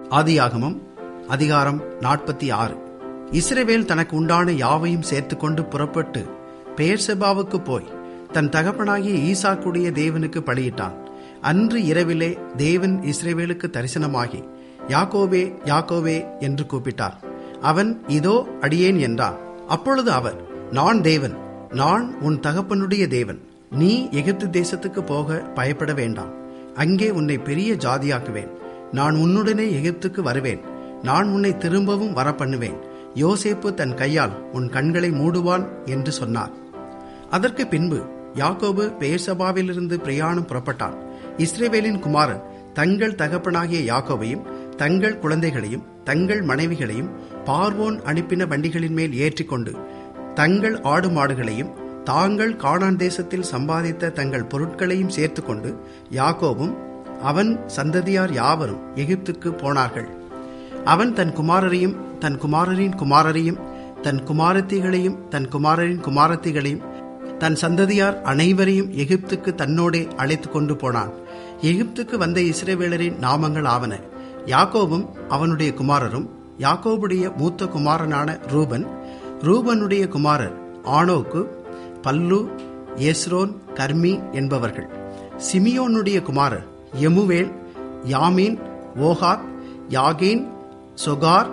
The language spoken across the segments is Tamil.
ஆதியாகமம் அதிகாரம் நாற்பத்தி ஆறு இஸ்ரவேல் தனக்கு உண்டான யாவையும் சேர்த்துக்கொண்டு புறப்பட்டு பெயர்செபாவுக்கு போய் தன் தகப்பனாகிய ஈசாக்குடைய தேவனுக்கு பலியிட்டான் அன்று இரவிலே தேவன் இஸ்ரவேலுக்கு தரிசனமாகி யாக்கோபே யாக்கோபே என்று கூப்பிட்டார் அவன் இதோ அடியேன் என்றான் அப்பொழுது அவர் நான் தேவன் நான் உன் தகப்பனுடைய தேவன் நீ எகிப்து தேசத்துக்கு போக பயப்பட வேண்டாம் அங்கே உன்னை பெரிய ஜாதியாக்குவேன் நான் உன்னுடனே எகிப்துக்கு வருவேன் நான் உன்னை திரும்பவும் வர பண்ணுவேன் யோசேப்பு தன் கையால் உன் கண்களை மூடுவான் என்று சொன்னார் அதற்கு பின்பு யாக்கோபு பெயர்சபாவிலிருந்து பிரயாணம் புறப்பட்டான் இஸ்ரேவேலின் குமாரன் தங்கள் தகப்பனாகிய யாக்கோபையும் தங்கள் குழந்தைகளையும் தங்கள் மனைவிகளையும் பார்வோன் அனுப்பின வண்டிகளின் மேல் ஏற்றிக்கொண்டு தங்கள் ஆடு மாடுகளையும் தாங்கள் கானான் தேசத்தில் சம்பாதித்த தங்கள் பொருட்களையும் சேர்த்துக்கொண்டு யாக்கோபும் அவன் சந்ததியார் யாவரும் எகிப்துக்கு போனார்கள் அவன் தன் குமாரரையும் தன் குமாரரின் குமாரரையும் தன் குமாரத்திகளையும் தன் குமாரரின் குமாரத்திகளையும் தன் சந்ததியார் அனைவரையும் எகிப்துக்கு தன்னோடே அழைத்து கொண்டு போனான் எகிப்துக்கு வந்த இஸ்ரேவேலரின் நாமங்கள் ஆவன யாக்கோபும் அவனுடைய குமாரரும் யாக்கோபுடைய மூத்த குமாரனான ரூபன் ரூபனுடைய குமாரர் ஆனோக்கு பல்லு எஸ்ரோன் கர்மி என்பவர்கள் சிமியோனுடைய குமாரர் எமுவேல் யாமீன் ஓஹாத் யாகேன் சொகார்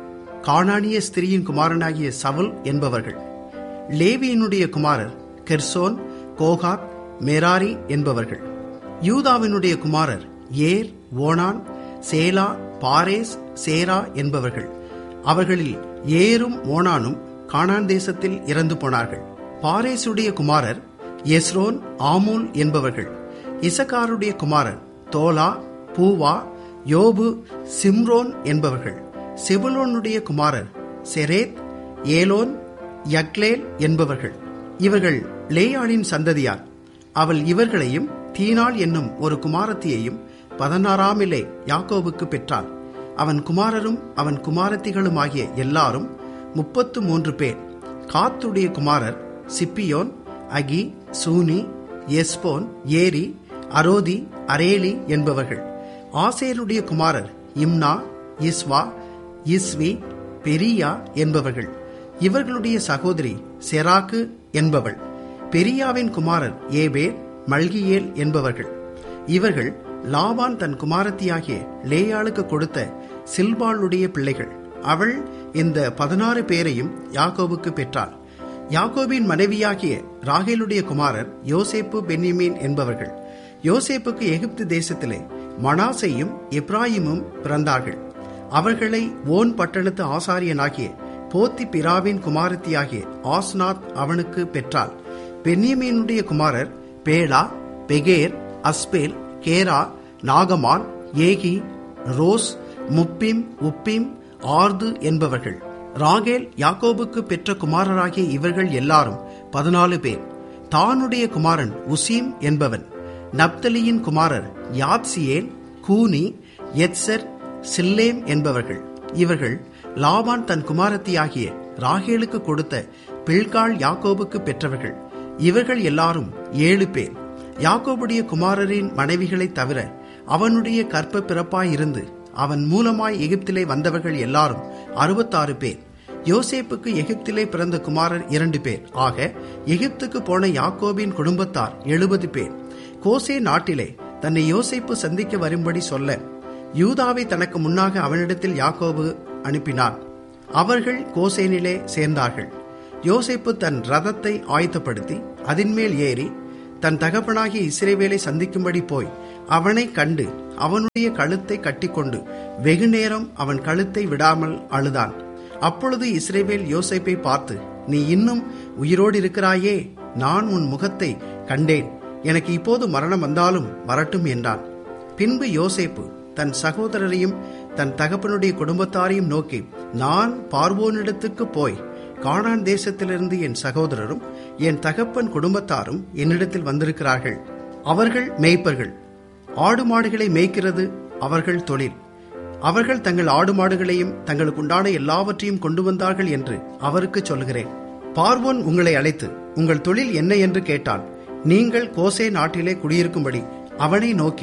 கானானிய ஸ்திரியின் குமாரனாகிய சவுல் என்பவர்கள் லேவியினுடைய குமாரர் கெர்சோன் கோகாத் மெராரி என்பவர்கள் யூதாவினுடைய குமாரர் ஏர் ஓனான் சேலா பாரேஸ் சேரா என்பவர்கள் அவர்களில் ஏரும் ஓனானும் கானான் தேசத்தில் இறந்து போனார்கள் பாரேசுடைய குமாரர் எஸ்ரோன் ஆமூல் என்பவர்கள் இசக்காருடைய குமாரர் தோலா பூவா யோபு சிம்ரோன் என்பவர்கள் செபுலோனுடைய குமாரர் செரேத் ஏலோன் யக்லேல் என்பவர்கள் இவர்கள் லேயாளின் சந்ததியார் அவள் இவர்களையும் தீனாள் என்னும் ஒரு குமாரத்தியையும் பதினாறாமிலே யாக்கோவுக்கு பெற்றாள் அவன் குமாரரும் அவன் குமாரத்திகளுமாகிய எல்லாரும் முப்பத்து மூன்று பேர் காத்துடைய குமாரர் சிப்பியோன் அகி சூனி எஸ்போன் ஏரி அரோதி அரேலி என்பவர்கள் ஆசேருடைய குமாரர் இம்னா இஸ்வா இஸ்வி பெரியா என்பவர்கள் இவர்களுடைய சகோதரி செராக்கு என்பவள் பெரியாவின் குமாரர் ஏபேர் மல்கியேல் என்பவர்கள் இவர்கள் லாபான் தன் குமாரத்தியாகிய லேயாளுக்கு கொடுத்த சில்பாளுடைய பிள்ளைகள் அவள் இந்த பதினாறு பேரையும் யாக்கோவுக்கு பெற்றாள் யாக்கோபின் மனைவியாகிய ராகேலுடைய குமாரர் யோசேப்பு பென்யமீன் என்பவர்கள் யோசேப்புக்கு எகிப்து தேசத்திலே மனாசையும் எப்ராயிமும் பிறந்தார்கள் அவர்களை ஓன் பட்டணத்து ஆசாரியனாகிய போத்தி பிராவின் குமாரத்தியாகிய ஆஸ்நாத் அவனுக்கு பெற்றாள் பென்யமீனுடைய குமாரர் பேலா பெகேர் அஸ்பேல் கேரா நாகமான் ஏகி ரோஸ் முப்பிம் உப்பிம் ஆர்து என்பவர்கள் ராகேல் யாக்கோபுக்கு பெற்ற குமாரராகிய இவர்கள் எல்லாரும் பதினாலு பேர் தானுடைய குமாரன் உசீம் என்பவன் நப்தலியின் குமாரர் யாத்சியேல் கூனி எத்சர் சில்லேம் என்பவர்கள் இவர்கள் லாபான் தன் குமாரத்தியாகிய ராகேலுக்கு கொடுத்த பில்காள் யாக்கோபுக்கு பெற்றவர்கள் இவர்கள் எல்லாரும் ஏழு பேர் யாக்கோபுடைய குமாரரின் மனைவிகளை தவிர அவனுடைய கற்ப பிறப்பாயிருந்து அவன் மூலமாய் எகிப்திலே வந்தவர்கள் எல்லாரும் அறுபத்தாறு பேர் யோசேப்புக்கு எகிப்திலே பிறந்த குமாரர் இரண்டு பேர் ஆக எகிப்துக்கு போன யாக்கோபின் குடும்பத்தார் எழுபது பேர் கோசே நாட்டிலே தன்னை யோசேப்பு சந்திக்க வரும்படி சொல்ல யூதாவை தனக்கு முன்னாக அவனிடத்தில் யாக்கோபு அனுப்பினான் அவர்கள் கோசேனிலே சேர்ந்தார்கள் யோசேப்பு தன் ரதத்தை ஆயத்தப்படுத்தி அதன்மேல் ஏறி தன் தகப்பனாகிய இஸ்ரேவேலை சந்திக்கும்படி போய் அவனை கண்டு அவனுடைய கழுத்தை கட்டிக்கொண்டு வெகு நேரம் அவன் கழுத்தை விடாமல் அழுதான் அப்பொழுது இஸ்ரேவேல் யோசேப்பை பார்த்து நீ இன்னும் உயிரோடு இருக்கிறாயே நான் உன் முகத்தை கண்டேன் எனக்கு இப்போது மரணம் வந்தாலும் வரட்டும் என்றான் பின்பு யோசேப்பு தன் சகோதரரையும் தன் தகப்பனுடைய குடும்பத்தாரையும் நோக்கி நான் பார்வோனிடத்துக்கு போய் கானான் தேசத்திலிருந்து என் சகோதரரும் என் தகப்பன் குடும்பத்தாரும் என்னிடத்தில் வந்திருக்கிறார்கள் அவர்கள் மேய்ப்பர்கள் ஆடு மாடுகளை மேய்க்கிறது அவர்கள் தொழில் அவர்கள் தங்கள் ஆடு மாடுகளையும் தங்களுக்கு உண்டான எல்லாவற்றையும் கொண்டு வந்தார்கள் என்று அவருக்கு சொல்கிறேன் பார்வோன் உங்களை அழைத்து உங்கள் தொழில் என்ன என்று கேட்டால் நீங்கள் கோசே நாட்டிலே குடியிருக்கும்படி அவனை நோக்கி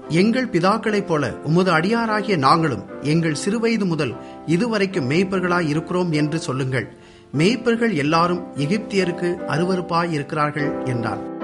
எங்கள் பிதாக்களைப் போல உமது அடியாராகிய நாங்களும் எங்கள் சிறுவயது முதல் இதுவரைக்கும் மேய்ப்பர்களாய் இருக்கிறோம் என்று சொல்லுங்கள் மேய்ப்பர்கள் எல்லாரும் எகிப்தியருக்கு அருவருப்பாய் இருக்கிறார்கள் என்றார்